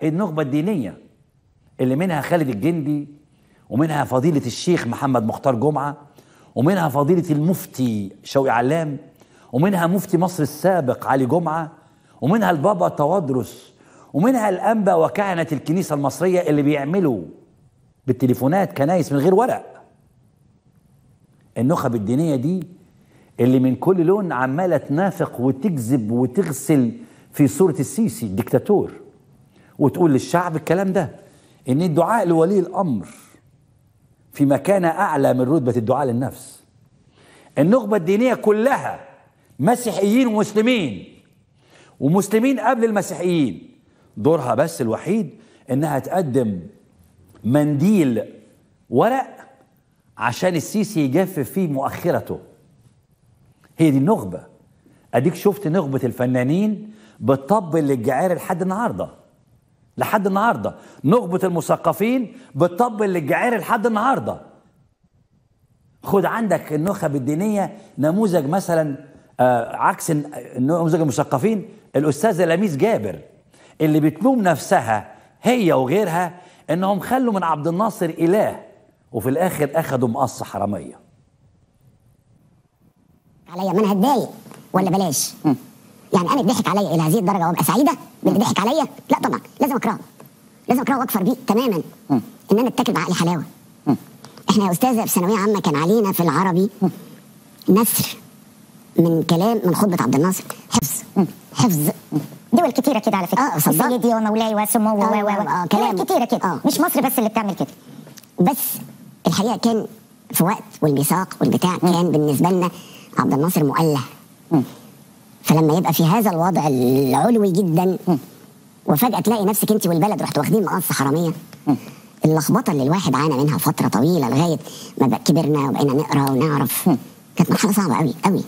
النخبة الدينية اللي منها خالد الجندي ومنها فضيلة الشيخ محمد مختار جمعة ومنها فضيلة المفتي شوقي علام ومنها مفتي مصر السابق علي جمعة ومنها البابا توادرس ومنها الأنبا وكهنة الكنيسة المصرية اللي بيعملوا بالتليفونات كنايس من غير ورق النخب الدينية دي اللي من كل لون عمالة تنافق وتكذب وتغسل في صورة السيسي الدكتاتور وتقول للشعب الكلام ده ان الدعاء لولي الامر في مكانة اعلى من رتبة الدعاء للنفس النخبة الدينية كلها مسيحيين ومسلمين ومسلمين قبل المسيحيين دورها بس الوحيد انها تقدم منديل ورق عشان السيسي يجفف فيه مؤخرته هي دي النخبة اديك شفت نخبة الفنانين بتطبل للجعار لحد النهارده لحد النهارده نخبة المثقفين بتطبل للجعار لحد النهارده خد عندك النخب الدينية نموذج مثلا آه عكس نموذج المثقفين الأستاذة لميس جابر اللي بتلوم نفسها هي وغيرها انهم خلوا من عبد الناصر إله وفي الآخر أخدوا مقص حرامية عليا ما انا هتضايق ولا بلاش يعني انا اتضحك عليا الى هذه الدرجه وابقى سعيده باللي ضحك عليا لا طبعا لازم اكرهه لازم اكرهه واكفر بيه تماما ان انا اتاكل بعقلي حلاوه احنا يا استاذه في ثانويه عامه كان علينا في العربي نثر من كلام من خطبه عبد الناصر حفظ حفظ دول كتيرة كده على فكرة اه صدق سيدي ومولاي وسمو و آه، و آه، و كلام. دول كتيرة كده آه. مش مصر بس اللي بتعمل كده بس الحقيقه كان في وقت والميثاق والبتاع كان بالنسبه لنا عبد الناصر مؤله فلما يبقى في هذا الوضع العلوي جدا وفجاه تلاقي نفسك انت والبلد رحتوا واخدين مقص حراميه اللخبطه اللي الواحد عانى منها فتره طويله لغايه ما بقى كبرنا وبقينا نقرا ونعرف كانت مرحله صعبه قوي قوي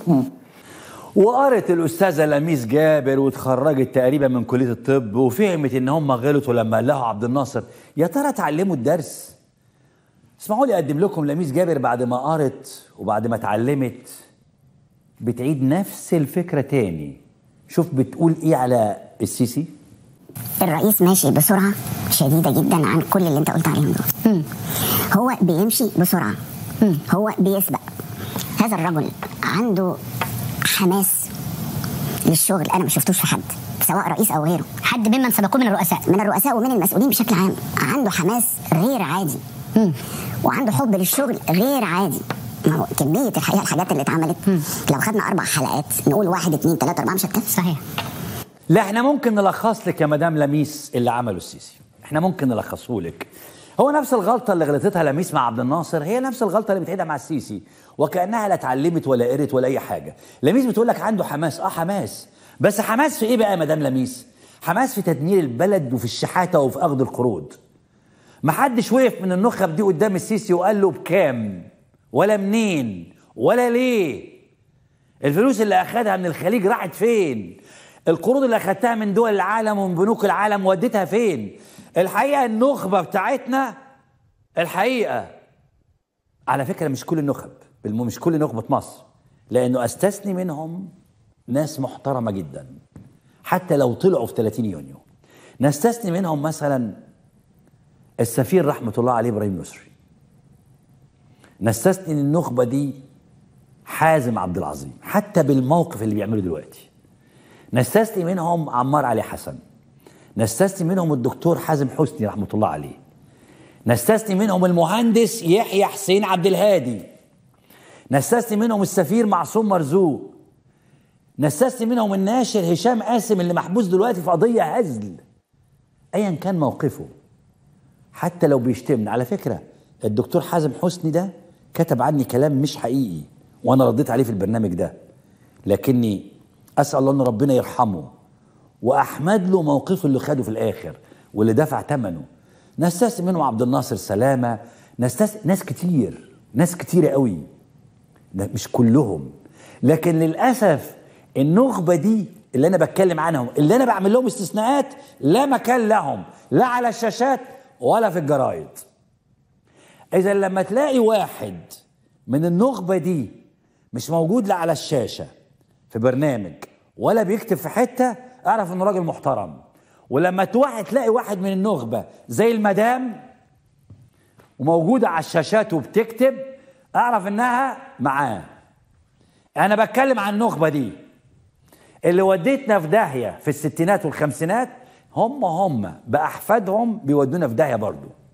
وقرت الأستاذة لميس جابر واتخرجت تقريبا من كلية الطب وفهمت إن هم غلطوا لما قال لها عبد الناصر يا ترى اتعلموا الدرس اسمعوا لي أقدم لكم لميس جابر بعد ما قرت وبعد ما اتعلمت بتعيد نفس الفكرة تاني شوف بتقول إيه على السيسي الرئيس ماشي بسرعه شديده جدا عن كل اللي انت قلت عليهم دول هو بيمشي بسرعه هو بيسبق هذا الرجل عنده حماس للشغل انا ما شفتوش في حد سواء رئيس او غيره حد ممن سبقوه من الرؤساء من الرؤساء ومن المسؤولين بشكل عام عنده حماس غير عادي وعنده حب للشغل غير عادي ما هو كمية الحقيقة الحاجات اللي اتعملت لو خدنا أربع حلقات نقول واحد اتنين تلاتة أربعة مش هتكفي صحيح لا احنا ممكن نلخص لك يا مدام لميس اللي عمله السيسي احنا ممكن نلخصه لك هو نفس الغلطه اللي غلطتها لميس مع عبد الناصر هي نفس الغلطه اللي بتعيدها مع السيسي وكانها لا اتعلمت ولا قرت ولا اي حاجه لميس بتقول لك عنده حماس اه حماس بس حماس في ايه بقى يا مدام لميس حماس في تدمير البلد وفي الشحاته وفي اخذ القروض محدش وقف من النخب دي قدام السيسي وقال له بكام ولا منين ولا ليه الفلوس اللي اخدها من الخليج راحت فين القروض اللي اخدتها من دول العالم ومن بنوك العالم وديتها فين الحقيقه النخبه بتاعتنا الحقيقه على فكره مش كل النخب بالم- مش كل نخبه مصر لانه استثني منهم ناس محترمه جدا حتى لو طلعوا في 30 يونيو نستثني منهم مثلا السفير رحمه الله عليه ابراهيم يسري نستثني من النخبه دي حازم عبد العظيم حتى بالموقف اللي بيعمله دلوقتي نستثني منهم عمار علي حسن نستثني منهم الدكتور حازم حسني رحمه الله عليه نستثني منهم المهندس يحيى حسين عبد الهادي نستثني منهم السفير معصوم مرزوق نستثني منهم الناشر هشام قاسم اللي محبوس دلوقتي في قضيه هزل ايا كان موقفه حتى لو بيشتمنا على فكره الدكتور حازم حسني ده كتب عني كلام مش حقيقي وانا رديت عليه في البرنامج ده لكني اسال الله ان ربنا يرحمه واحمد له موقفه اللي خده في الاخر واللي دفع ثمنه نستثني منهم عبد الناصر سلامه نستثني ناس كتير ناس كتيره قوي ده مش كلهم لكن للاسف النخبه دي اللي انا بتكلم عنهم اللي انا بعمل لهم استثناءات لا مكان لهم لا على الشاشات ولا في الجرايد اذا لما تلاقي واحد من النخبه دي مش موجود لا على الشاشه في برنامج ولا بيكتب في حته اعرف انه راجل محترم ولما تروح تلاقي واحد من النخبه زي المدام وموجوده على الشاشات وبتكتب اعرف انها معاه انا بتكلم عن النخبه دي اللي وديتنا في داهيه في الستينات والخمسينات هم هم باحفادهم بيودونا في داهيه برضه